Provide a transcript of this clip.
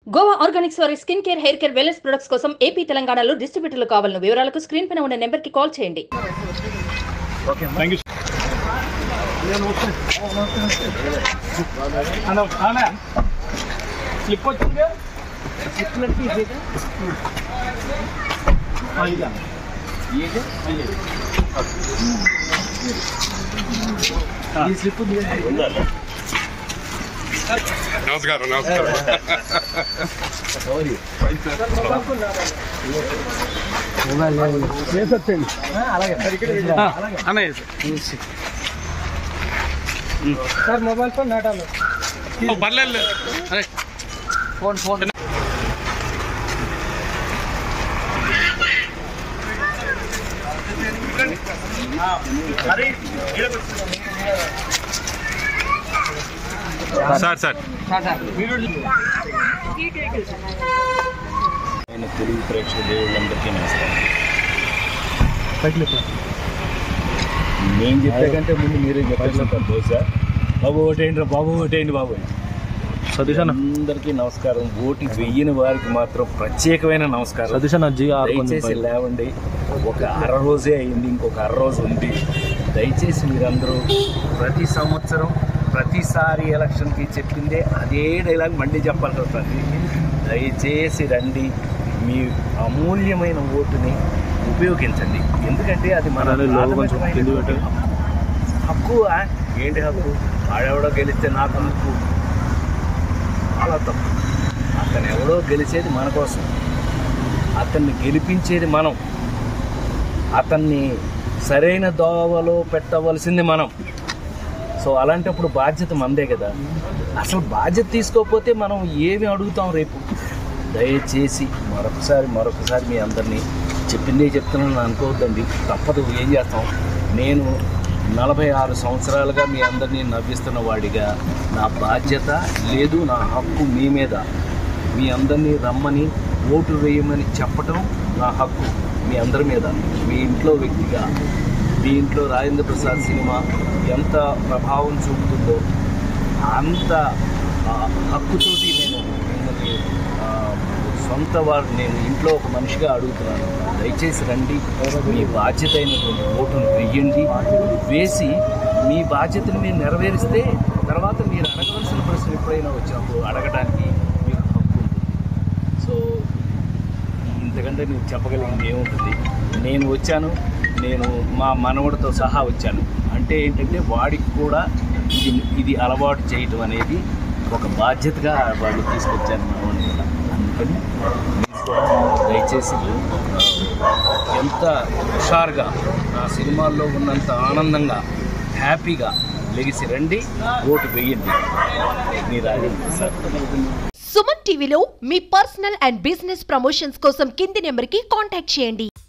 Goa organics వారి skin care hair care wellness products కోసం AP తెలంగాణలో డిస్ట్రిబ్యూటర్లు కావాలను వివరాలకు స్క్రీన్ పైన ఉన్న నెంబర్ కి కాల్ చేయండి థ్యాంక్ యూ అన్న అన్న స్లిప్ వచ్చింది నమస్కారం నమస్కారం అన్నయ్య సార్ మొబైల్ ఫోన్ నాటాలి పర్లేదు అరే ఫోన్ ఫోన్ సార్ సార్ నేను తెలుగు ప్రేక్షక దేవుళ్ళందరికీ నమస్కారం నేను చెప్పే కంటే ముందు మీరే చెప్పేస్తుంటారు బహుశా బాబు ఓటేయండి రా బాబు ఓటేయండి బాబు సతీష్ అన్న అందరికీ నమస్కారం ఓటు వెయ్యని వారికి మాత్రం ప్రత్యేకమైన నమస్కారం సతీష్ అన్న జీ ఆరు దయచేసి లేవండి ఒక అర రోజే అయింది ఇంకొక అర రోజు ఉంది దయచేసి మీరందరూ ప్రతి సంవత్సరం ప్రతిసారి ఎలక్షన్కి చెప్పిందే అదే డైలాగ్ మళ్ళీ చెప్పాల్సి వస్తుంది దయచేసి రండి మీ అమూల్యమైన ఓటుని ఉపయోగించండి ఎందుకంటే అది మన అలానే లోగో కొంచెం కింద పెట్టు. హక్కు ఆ? ఏంటి హక్కు ఆడెవడో గెలిస్తే నాకు హక్కు చాలా తప్పు అతను ఎవడో గెలిచేది మన కోసం అతన్ని గెలిపించేది మనం అతన్ని సరైన దోవలో పెట్టవలసింది మనం సో అలాంటప్పుడు బాధ్యత మనదే కదా అసలు బాధ్యత తీసుకోకపోతే మనం ఏమి అడుగుతాం రేపు దయచేసి మరొకసారి మరొకసారి మీ అందరినీ చెప్పిందే చెప్తున్నాను అనుకోవద్దండి తప్పదు ఏం చేస్తాం నేను నలభై ఆరు సంవత్సరాలుగా మీ అందరినీ నవ్విస్తున్న వాడిగా నా బాధ్యత లేదు నా హక్కు మీ మీద మీ అందరినీ రమ్మని ఓటు వేయమని చెప్పటం నా హక్కు మీ అందరి మీద మీ ఇంట్లో వ్యక్తిగా మీ ఇంట్లో రాజేంద్ర ప్రసాద్ సినిమా ఎంత ప్రభావం చూపుతుందో అంత ఆ, హక్కుతోటి నేను మిమ్మల్ని ఆ, సొంత వారు నేను ఇంట్లో ఒక మనిషిగా అడుగుతున్నాను దయచేసి రండి మీ బాధ్యత అయినటువంటి ఓటును వెయ్యండి వేసి మీ బాధ్యతను మీరు నెరవేరిస్తే తర్వాత మీరు అడగవలసిన ప్రశ్న ఎప్పుడైనా వచ్చినప్పుడు అడగడానికి మీకు హక్కు ఉంటుంది సో ఇంతకంటే నేను చెప్పగలిగింది ఏముంటుంది నేను వచ్చాను నేను మా మనవడితో సహా వచ్చాను అంటే ఏంటంటే వాడికి కూడా ఇది ఇది అలవాటు చేయటం అనేది ఒక బాధ్యతగా వాళ్ళు తీసుకొచ్చాను మనవాడిని కూడా అందుకని మీరు కూడా దయచేసి ఎంత హుషారుగా నా సినిమాల్లో ఉన్నంత ఆనందంగా హ్యాపీగా లెగిసి రండి ఓటు వేయండి మీరు రాజేంద్ర సార్ సుమన్ టీవీలో మీ పర్సనల్ అండ్ బిజినెస్ ప్రమోషన్స్ కోసం కింది నెంబర్కి కాంటాక్ట్ చేయండి